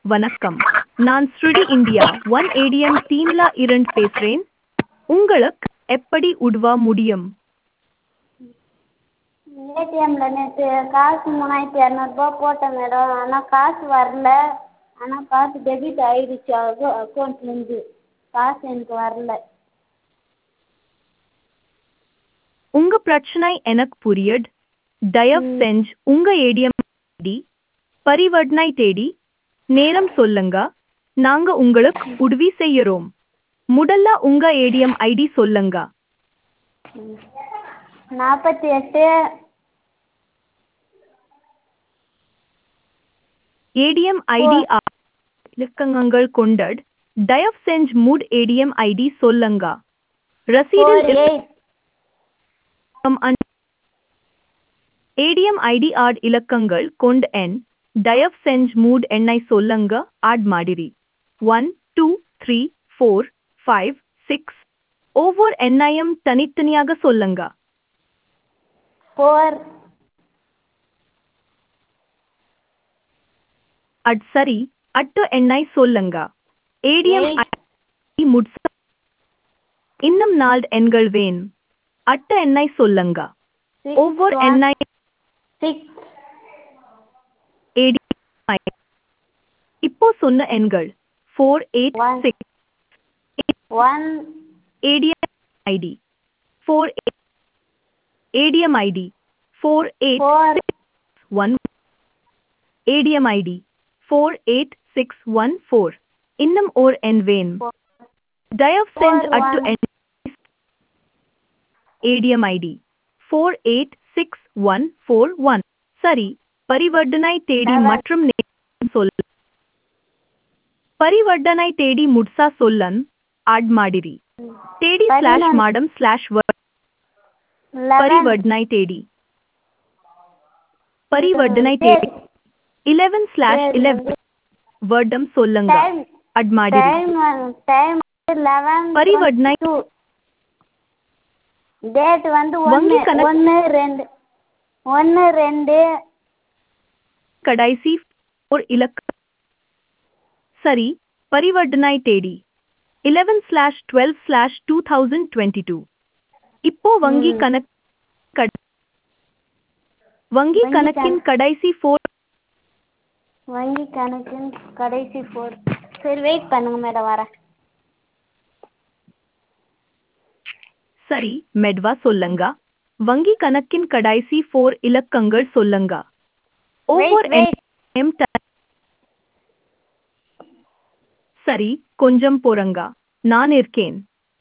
வணக்கம் நான் ஸ்ருடி இந்தியா ஒன் ஏடிஎம் டீம்ல இருந்து பேசுறேன் உங்களுக்கு எப்படி உதவ முடியும் ஏடிஎம்ல நேற்று காசு மூணாயிரத்தி இரநூறுபா போட்டேன் மேடம் ஆனால் காசு வரல ஆனால் காசு டெபிட் ஆயிடுச்சு அது அக்கௌண்ட்லேருந்து காசு எனக்கு வரல உங்க பிரச்சனை எனக்கு புரியுது தயவு செஞ்சு உங்க ஏடிஎம் ஐடி பரிவர்த்தனை தேடி நேரம் சொல்லுங்க நாங்க உங்களுக்கு உதவி செய்யறோம் முதல்ல உங்க ஏடிஎம் ஐடி சொல்லுங்க நாற்பத்தி எட்டு ஏடிஎம் ஐடி இலக்கங்கள் கொண்டது தயவு செஞ்சு மூட் ஏடிஎம் ஐடி சொல்லுங்க ரசீதில் ஃபோர் எயிட் ஏடிஎம் ஐடி ஆட் இலக்கங்கள் கொண்ட எண் தயவு செஞ்சு மூட் எண்ணை சொல்லுங்க ஆட் ಮಾಡಿರಿ one two three four five six ஒவ்வொரு எண்ணையும் தனித்தனியாக சொல்லுங்க ஃபோர் அட் சரி அட்டு எண்ணை சொல்லுங்க ஏடிஎம் ஐடி முடிச்ச இன்னும் நாலு எண்கள் வேணும் அட்ட எண்ணை சொல்லுங்க ஒவ்வொரு எண்ணை சிக்ஸ் ஏடி இப்போ சொன்ன எண்கள் four eight One. Six one ATM ID four ATM ID four eight four one ATM ID four eight six one four இன்னும் ஓர் எண் வேணும் தயவு செஞ்சு Four அட்டு one. எண் ATM ID four eight six one four one சரி பரிவர்த்தனை தேடி Seven. மற்றும் நேரம் சொல் பரிவர்த்தனை தேடி ಮುಡ್ಸಾ சொல்லன் ಆಡ್ ಮಾಡಿರಿ ತೇಡಿ ಸ್ಲಾಶ್ பதினொன்று. ಮಾಡಮ್ ಸ್ಲಾಶ್ லெவன் ಪರಿವರ್ಧನೈ ತೇಡಿ ಪರಿವರ್ಧನೈ ತೇಡಿ ಇಲೆವೆನ್ ಸ್ಲಾಶ್ ಇಲೆವೆನ್ ವರ್ಡಮ್ ಸೊಲ್ಲಂಗ டைம் ಅಡ್ ಮಾಡಿರಿ டைம் டைம் லெவன் பரிவர்த்தனை டூ டேட் வந்து வங்கி ஒன்று கணக்கு- ஒன்று ரெண்டு ஒன்று ரெண்டு ಕಡಾಯಿಸಿ ಫೋರ್ ಇಲಕ್ಕ ಸರಿ ಪರಿವರ್ಧನೈ ತೇಡಿ eleven slash twelve slash two thousand twenty two இப்போ வங்கி ம். கணக்கு கட- வங்கி வங்கி கணக்கின் கடைசி ஃபோர் வங்கி கணக்கின் கடைசி ஃபோர் சரி வெயிட் பண்ணுங்க மேடம் வரேன் சரி மெட்வா சொல்லுங்க வங்கி கணக்கின் கடைசி ஃபோர் இலக்கங்கள் சொல்லுங்க ஒவ்வொரு wait. எண்ணையும் ட- சரி கொஞ்சம் பொறுங்க நான் இருக்கேன்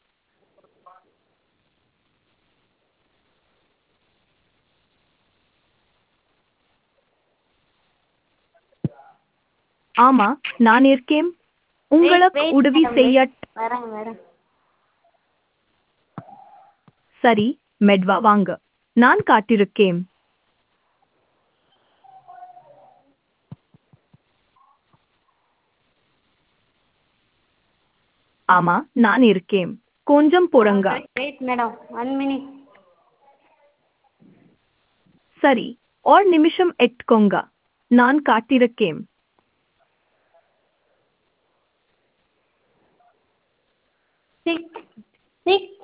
ஆமா நான் இருக்கேன் உங்களுக்கு wait, உதவி madam, செய்ய வரேன் வரேன் சரி மெட்வா வாங்க நான் காட்டிருக்கேன் ஆமா நான் இருக்கேன் கொஞ்சம் பொறுங்க வெயிட் மேடம் ஒன் மினிட் சரி ஒரு நிமிஷம் எட்கோங்க நான் காட்டிருக்கேன் six six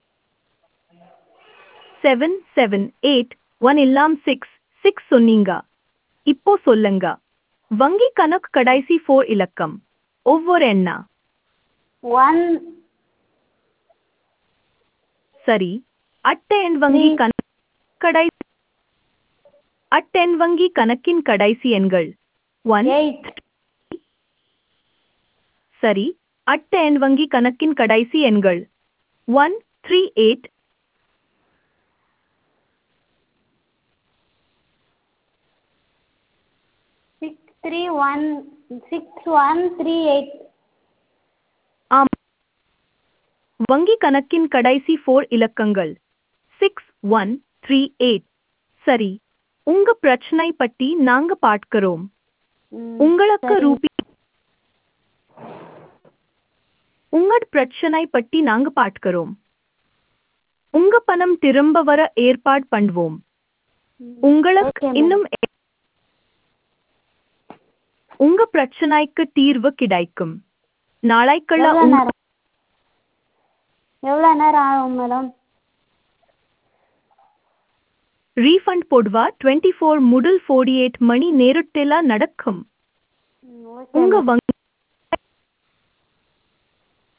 seven seven eight one இல்லாம் சிக்ஸ் சிக்ஸ் சொன்னீங்க இப்போ சொல்லுங்க வங்கி கணக்கு கடைசி ஃபோர் இலக்கம் ஒவ்வொரு எண்ணா ஒன் சரி அட்டை எண் வங்கி Three. கணக்கு கடைசி அட்டெண் வங்கி கணக்கின் கடைசி எண்கள் ஒன் எயிட் சரி அட்டை எண் வங்கி கணக்கின் கடைசி எண்கள் one three eight six three one six one three eight ஆம் வங்கி கணக்கின் கடைசி ஃபோர் இலக்கங்கள் சிக்ஸ் ஒன் த்ரீ எயிட் சரி உங்க பிரச்சனை பற்றி நாங்க பார்க்கிறோம் உங்களுக்கு ரூபி உங்கள் பிரச்சனை பற்றி நாங்க பார்க்கிறோம் உங்க பணம் திரும்ப வர ஏற்பாடு பண்ணுவோம் உங்களுக்கு Okay, ma'am. இன்னும் எ- உங்க பிரச்சனைக்கு தீர்வு கிடைக்கும் நாளைக்குள்ள எவ்வளோ உங்க நேரம் எவ்வளோ நேரம் ஆகும் மேடம் ரீஃபண்ட் போடுவா டுவெண்ட்டி ஃபோர் முதல் ஃபோர்டி எயிட் மணி நேரத்தில் நடக்கும் ம் ஓகே உங்க மேம் வங்கி